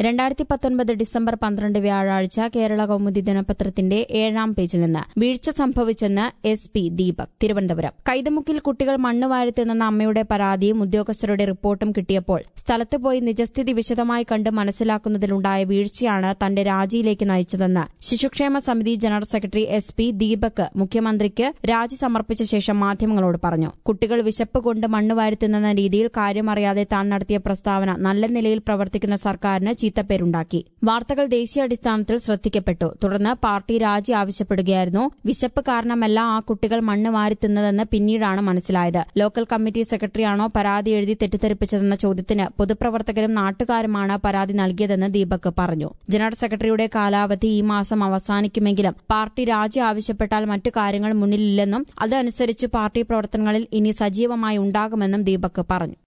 രണ്ടായിരത്തി പത്തൊൻപത് ഡിസംബർ പന്ത്രണ്ട് വ്യാഴാഴ്ച കേരള കൗമുദി ദിനപത്രത്തിന്റെ ഏഴാം പേജിൽ നിന്ന് വീഴ്ച സംഭവിച്ചെന്ന് എസ് പി ദീപക് തിരുവനന്തപുരം കൈതമുക്കിൽ കുട്ടികൾ മണ്ണ് വാരിത്തിന്നെന്ന അമ്മയുടെ പരാതിയും ഉദ്യോഗസ്ഥരുടെ റിപ്പോർട്ടും കിട്ടിയപ്പോൾ സ്ഥലത്ത് പോയി നിജസ്ഥിതി വിശദമായി കണ്ട് മനസ്സിലാക്കുന്നതിലുണ്ടായ വീഴ്ചയാണ് തന്റെ രാജിയിലേക്ക് നയിച്ചതെന്ന് ശിശുക്ഷേമ സമിതി general secretary S P Deepak മുഖ്യമന്ത്രിക്ക് രാജി സമർപ്പിച്ച ശേഷം മാധ്യമങ്ങളോട് പറഞ്ഞു കുട്ടികൾ വിശപ്പ് കൊണ്ട് മണ്ണ് വാരിത്തിന്നെന്ന രീതിയിൽ കാര്യമറിയാതെ താൻ നടത്തിയ പ്രസ്താവന നല്ല നിലയിൽ പ്രവർത്തിക്കുന്ന സർക്കാരിന് ചീത്തപ്പേരുണ്ടാക്കി വാർത്തകൾ ദേശീയാടിസ്ഥാനത്തിൽ ശ്രദ്ധിക്കപ്പെട്ടു തുടർന്ന് പാർട്ടി രാജി ആവശ്യപ്പെടുകയായിരുന്നു വിശപ്പ് കാരണമല്ല ആ കുട്ടികൾ മണ്ണ് വാരിത്തിന്നതെന്ന് പിന്നീടാണ് മനസ്സിലായത് ലോക്കൽ കമ്മിറ്റി സെക്രട്ടറിയാണോ പരാതി എഴുതി തെറ്റിദ്ധരിപ്പിച്ചതെന്ന ചോദ്യത്തിന് പൊതുപ്രവർത്തകരും നാട്ടുകാരുമാണ് പരാതി നൽകിയതെന്ന് ദീപക് പറഞ്ഞു ജനറൽ സെക്രട്ടറിയുടെ കാലാവധി ഈ മാസം അവസാനിക്കുമെങ്കിലും പാർട്ടി രാജി ആവശ്യപ്പെട്ടാൽ മറ്റു കാര്യങ്ങൾ മുന്നിലില്ലെന്നും അതനുസരിച്ച് പാർട്ടി പ്രവർത്തനങ്ങളിൽ ഇനി സജീവമായി ഉണ്ടാകുമെന്നും ദീപക് പറഞ്ഞു